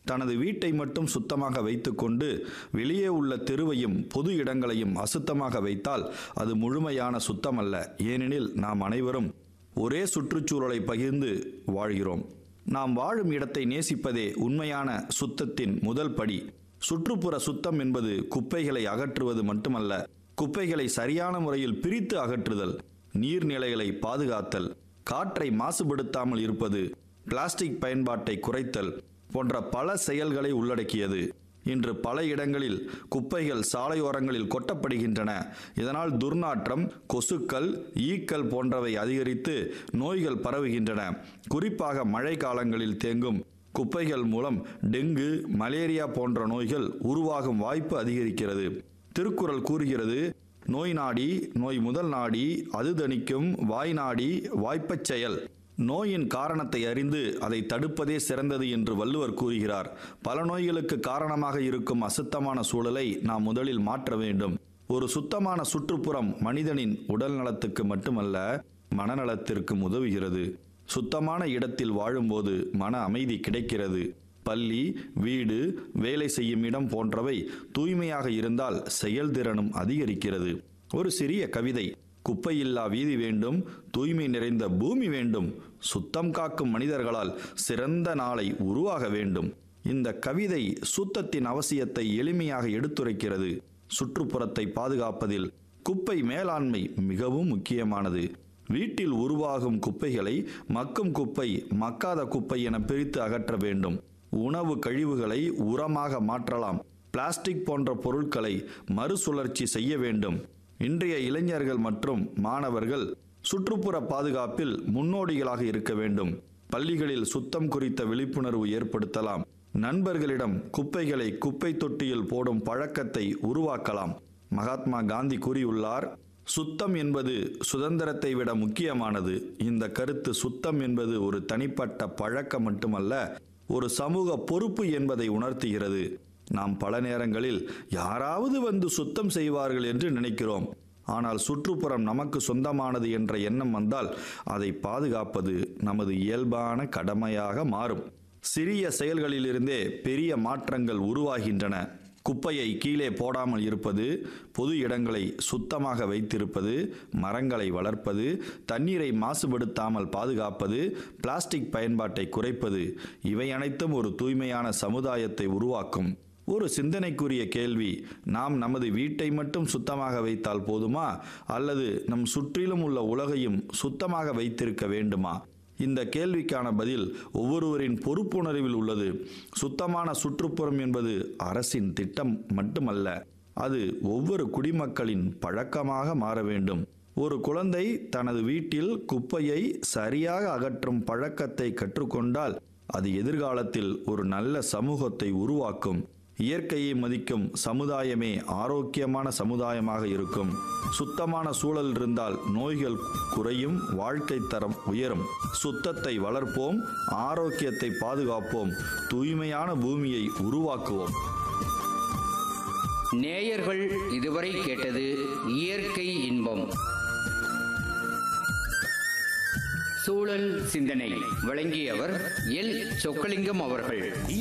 தனது வீட்டை மட்டும் சுத்தமாக வைத்துக்கொண்டு வெளியே உள்ள தெருவையும் பொது இடங்களையும் அசுத்தமாக வைத்தால் அது முழுமையான சுத்தமல்ல ஏனெனில் நாம் அனைவரும் ஒரே சுற்றுச்சூழலை பகிர்ந்து வாழ்கிறோம் நாம் வாழும் இடத்தை நேசிப்பதே உண்மையான சுத்தத்தின் முதல் படி சுற்றுப்புற சுத்தம் என்பது குப்பைகளை அகற்றுவது மட்டுமல்ல குப்பைகளை சரியான முறையில் பிரித்து அகற்றுதல் நீர்நிலைகளை பாதுகாத்தல் காற்றை மாசுபடுத்தாமல் இருப்பது பிளாஸ்டிக் பயன்பாட்டை குறைத்தல் போன்ற பல செயல்களை உள்ளடக்கியது இன்று பல இடங்களில் குப்பைகள் சாலையோரங்களில் கொட்டப்படுகின்றன இதனால் துர்நாற்றம் கொசுக்கள் ஈக்கள் போன்றவை அதிகரித்து நோய்கள் பரவுகின்றன குறிப்பாக மழை காலங்களில் தேங்கும் குப்பைகள் மூலம் டெங்கு மலேரியா போன்ற நோய்கள் உருவாகும் வாய்ப்பு அதிகரிக்கிறது திருக்குறள் கூறுகிறது நோய் நாடி நோய் முதல் நாடி அது தணிக்கும் வாய் நாடி வாய்ப்பச் செயல் நோயின் காரணத்தை அறிந்து அதை தடுப்பதே சிறந்தது என்று வள்ளுவர் கூறுகிறார் பல நோய்களுக்கு காரணமாக இருக்கும் அசுத்தமான சூழலை நாம் முதலில் மாற்ற வேண்டும் ஒரு சுத்தமான சுற்றுப்புறம் மனிதனின் உடல் நலத்துக்கு மட்டுமல்ல மனநலத்திற்கும் உதவுகிறது சுத்தமான இடத்தில் வாழும்போது மன அமைதி கிடைக்கிறது பள்ளி வீடு வேலை செய்யும் இடம் போன்றவை தூய்மையாக இருந்தால் செயல்திறனும் அதிகரிக்கிறது ஒரு சிறிய கவிதை குப்பையில்லா வீதி வேண்டும் தூய்மை நிறைந்த பூமி வேண்டும் சுத்தம் காக்கும் மனிதர்களால் சிறந்த நாளை உருவாக வேண்டும் இந்த கவிதை சுத்தத்தின் அவசியத்தை எளிமையாக எடுத்துரைக்கிறது சுற்றுப்புறத்தை பாதுகாப்பதில் குப்பை மேலாண்மை மிகவும் முக்கியமானது வீட்டில் உருவாகும் குப்பைகளை மக்கும் குப்பை மக்காத குப்பை என பிரித்து அகற்ற வேண்டும் உணவு கழிவுகளை உரமாக மாற்றலாம் பிளாஸ்டிக் போன்ற பொருட்களை மறுசுழற்சி செய்ய வேண்டும் இன்றைய இளைஞர்கள் மற்றும் மாணவர்கள் சுற்றுப்புற பாதுகாப்பில் முன்னோடிகளாக இருக்க வேண்டும் பள்ளிகளில் சுத்தம் குறித்த விழிப்புணர்வு ஏற்படுத்தலாம் நண்பர்களிடம் குப்பைகளை குப்பை தொட்டியில் போடும் பழக்கத்தை உருவாக்கலாம் மகாத்மா காந்தி கூறியுள்ளார் சுத்தம் என்பது சுதந்திரத்தை விட முக்கியமானது இந்த கருத்து சுத்தம் என்பது ஒரு தனிப்பட்ட பழக்கம் மட்டுமல்ல ஒரு சமூக பொறுப்பு என்பதை உணர்த்துகிறது நாம் பல நேரங்களில் யாராவது வந்து சுத்தம் செய்வார்கள் என்று நினைக்கிறோம் ஆனால் சுற்றுப்புறம் நமக்கு சொந்தமானது என்ற எண்ணம் வந்தால் அதை பாதுகாப்பது நமது இயல்பான கடமையாக மாறும் சிறிய செயல்களிலிருந்தே பெரிய மாற்றங்கள் உருவாகின்றன குப்பையை கீழே போடாமல் இருப்பது பொது இடங்களை சுத்தமாக வைத்திருப்பது மரங்களை வளர்ப்பது தண்ணீரை மாசுபடுத்தாமல் பாதுகாப்பது பிளாஸ்டிக் பயன்பாட்டை குறைப்பது இவை அனைத்தும் ஒரு தூய்மையான சமுதாயத்தை உருவாக்கும் ஒரு சிந்தனைக்குரிய கேள்வி நாம் நமது வீட்டை மட்டும் சுத்தமாக வைத்தால் போதுமா அல்லது நம் சுற்றிலும் உள்ள உலகையும் சுத்தமாக வைத்திருக்க வேண்டுமா இந்த கேள்விக்கான பதில் ஒவ்வொருவரின் பொறுப்புணர்வில் உள்ளது சுத்தமான சுற்றுப்புறம் என்பது அரசின் திட்டம் மட்டுமல்ல அது ஒவ்வொரு குடிமக்களின் பழக்கமாக மாற வேண்டும் ஒரு குழந்தை தனது வீட்டில் குப்பையை சரியாக அகற்றும் பழக்கத்தை கற்றுக்கொண்டால் அது எதிர்காலத்தில் ஒரு நல்ல சமூகத்தை உருவாக்கும் இயற்கையை மதிக்கும் சமுதாயமே ஆரோக்கியமான சமுதாயமாக இருக்கும் சுத்தமான சூழல் இருந்தால் நோய்கள் குறையும் வாழ்க்கை தரம் உயரும் சுத்தத்தை வளர்ப்போம் ஆரோக்கியத்தை பாதுகாப்போம் தூய்மையான பூமியை உருவாக்குவோம் நேயர்கள் இதுவரை கேட்டது இயற்கை இன்பம் சூழல் சிந்தனை வழங்கியவர் எல் சொக்கலிங்கம் அவர்கள்